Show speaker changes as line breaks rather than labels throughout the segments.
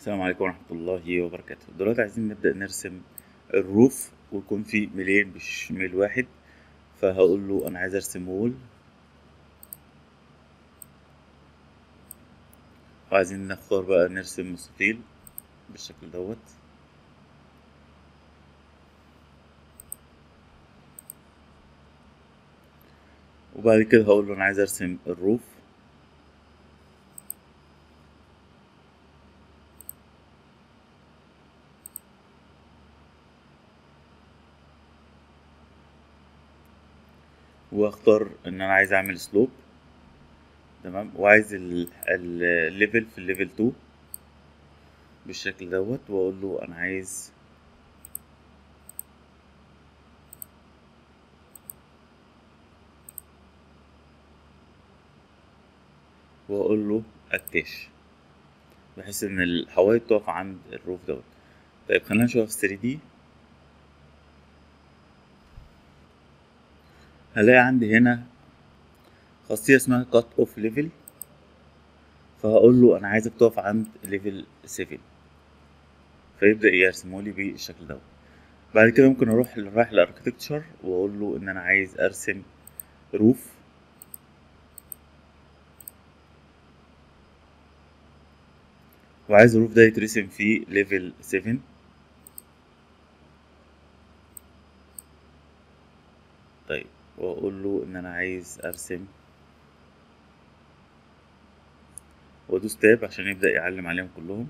السلام عليكم ورحمة الله وبركاته دلوقتي عايزين نبدأ نرسم الروف ويكون في ميلين مش ميل واحد فهقول له أنا عايز أرسم وول وعايزين نختار بقى نرسم مستطيل بالشكل دوت وبعد كده هقول له أنا عايز أرسم الروف واختار ان انا عايز اعمل سلوب تمام وعايز الليفل في الليفل 2 بالشكل دوت واقول له انا عايز واقول له اتاش بحيث ان الحوايط تقف عند الروف دوت طيب خلينا نشوف 3 دي هلاقي عندي هنا خاصية اسمها كات اوف ليفل فهقول له انا عايزك تقف عند ليفل 7 فيبدأ يرسمه لي بالشكل دوت بعد كده ممكن اروح رايح لاركتكتشر واقول له ان انا عايز ارسم روف وعايز الروف ده يترسم في ليفل 7 طيب واقول له ان انا عايز ارسم وادوس تاب عشان يبدأ يعلم عليهم كلهم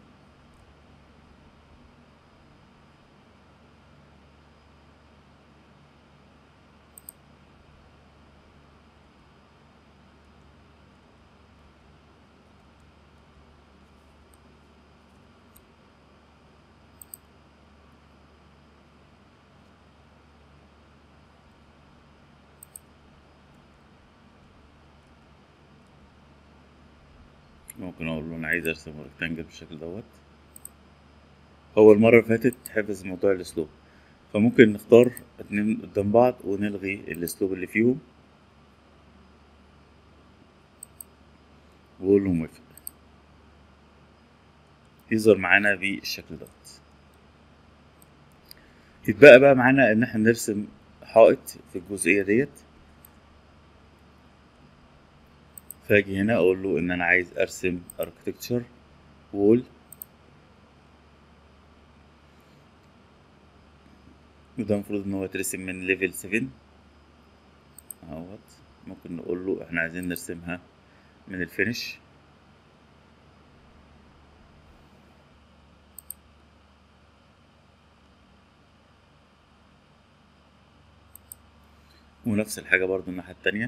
ممكن اقول له انا عايز ارسم ريكتانجل بالشكل دوت هو المرة اللي فاتت حفظ موضوع الاسلوب فممكن نختار اتنين قدام بعض ونلغي الاسلوب اللي فيهم واقول له موافق يظهر معانا بالشكل دوت يتبقى بقى معانا ان احنا نرسم حائط في الجزئية ديت فاجي هنا اقول له ان انا عايز ارسم architecture wall وده المفروض ان هو يترسم من ليفل 7 اهوت ممكن نقول له احنا عايزين نرسمها من الفينش ونفس الحاجة برضو الناحية التانية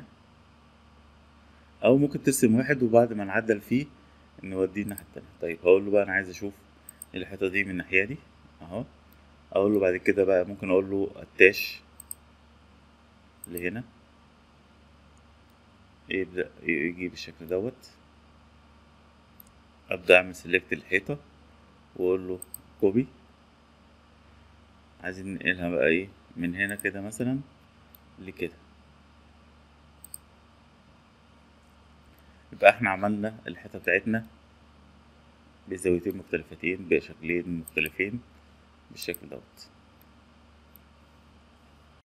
او ممكن ترسم واحد وبعد ما نعدل فيه نوديه الناحية التانية طيب هقول له بقى انا عايز اشوف الحيطة دي من الناحية دي اهو اقول له بعد كده بقى ممكن اقول له اتاش لهنا يبدأ يجي بالشكل دوت ابدأ اعمل سيلكت الحيطة واقول له كوبي عايزين ننقلها بقى ايه من هنا كده مثلا لكده يبقى احنا عملنا الحيطة بتاعتنا بزاويتين مختلفتين بشكلين مختلفين بالشكل دوت